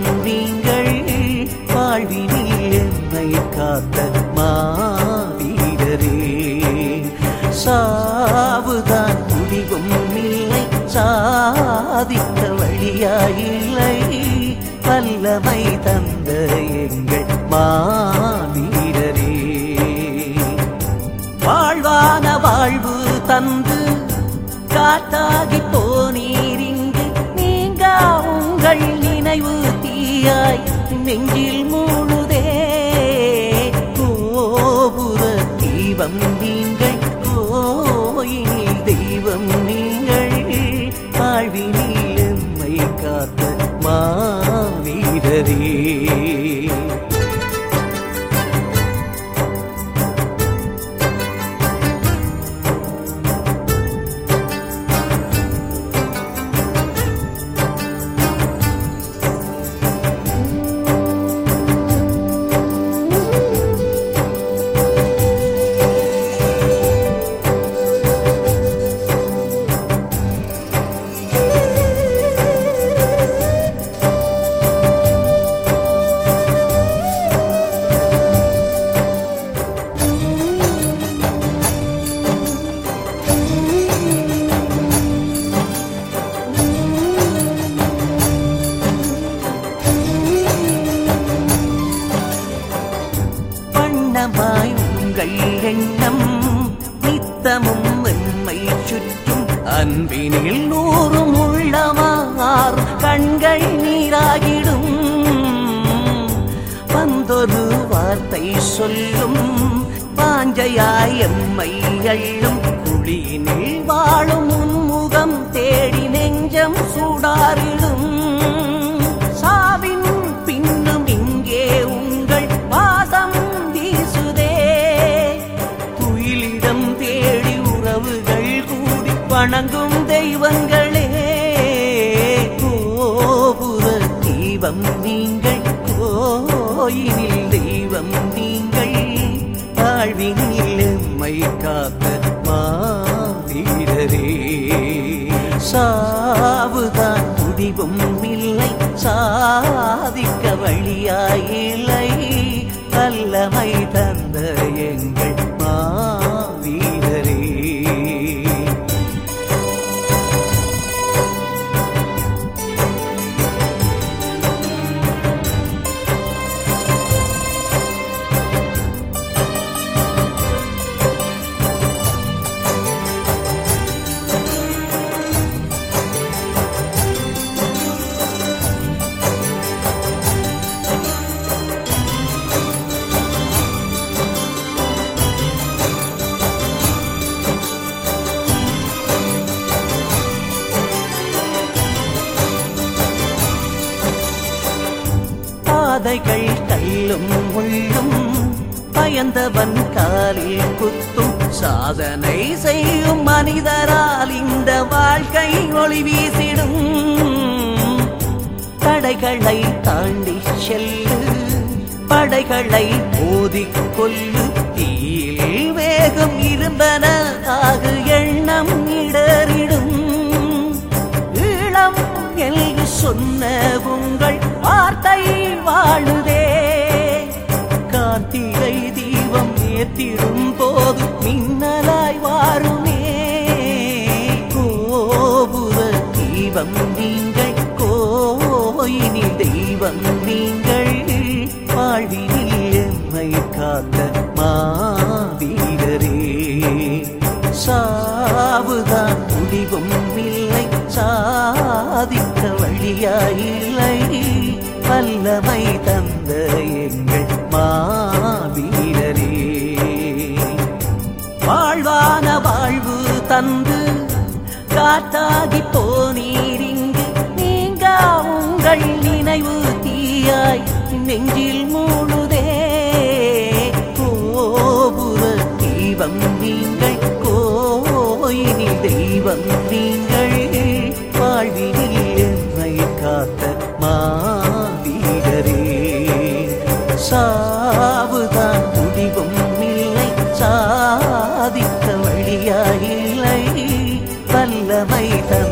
முடிவும் நீங்கள் வாழ்வினில் எம்மை காத்த மாவீரரே சாவுதான் முடிவும் இல்லை சாதிக்க வழியாயில்லை வல்லமை தந்த எங்கள் மாவீரரே வாழ்வான வாழ்வு தந்து காத்தாகி போனீரிங்கு நீங்க உங்கள் நினைவு தீயாய் நெஞ்சில் மூழுதே கோபுர தீபம் நீங்கள் கோயிலில் தெய்வம் நீங்கள் வாழ்வினில் எம்மை காத்த மாவீரரே வண்ணமாய் உங்கள் எண்ணம் நித்தமும் எம்மை சுற்றும் அன்பினில் நூறும் உள்ளமார் கண்கள் நீராகிடும் வந்தொரு வார்த்தை சொல்லும் பாஞ்சையாய் எம்மை அள்ளும் குழியினில் வாழும் உன்முகம் தேடி நெஞ்சம் சூடாரிடும் சாவின் பின்னும் இங்கே உங்கள் வாசம் வீசுதே துயிலிடம் தேடி உறவுகள் கூடி வணங்கும் தெய்வங்களே கோபுர தீபம் நீங்கள் கோயிலில் தெய்வம் நீங்கள் வாழ்வினில் எம்மை காத்த மாவீரரே சாவுதான் முடிவும் இல்லை சாதிக்க வழியாயில்லை வல்லமை தந்த எங்கள் மாவீரரே பாதைகள் கல்லும் முள்ளும் பயந்தவன் காலில் குத்தும் சாதனை செய்யும் மனிதரால் இந்த வாழ்க்கை ஒளி வீசிடும் தடைகளை தாண்டி செல்லு படைகளை மோதிக் கொல்லு தீயில் வேகம் இரும்பன ஆகு எண்ணம் இடறிடும் ஈழம் என்று சொன்ன உங்கள் வார்த்தை வாழுதே கார்த்திகை தீபம் ஏத்திடும் போது மின்னலாய் வாருமே கோபுர தீபம் நீங்கள் கோயினில் தெய்வம் நீங்கள் வாழ்வினில் எம்மை காத்த மாவீரரே சாவுதான் முடிவும் இல்லை சாதிக்க வழியாயில்லை வல்லமை தந்த எங்கள் மாவீரரே வாழ்வான வாழ்வு தந்து காத்தாகி போனீரிங்கு நீங்க உங்கள் நினைவு தீயாய் நெஞ்சில் மூழுதே கோபுர தீபம் நீங்கள் கோயிலில் தெய்வம் நீங்கள் வாழ்வினில் எம்மை காத்த மாவீரரே சாவுதான் முடிவும் இல்லை சாதிக்க வழியாயில்லை வல்லமை தந்த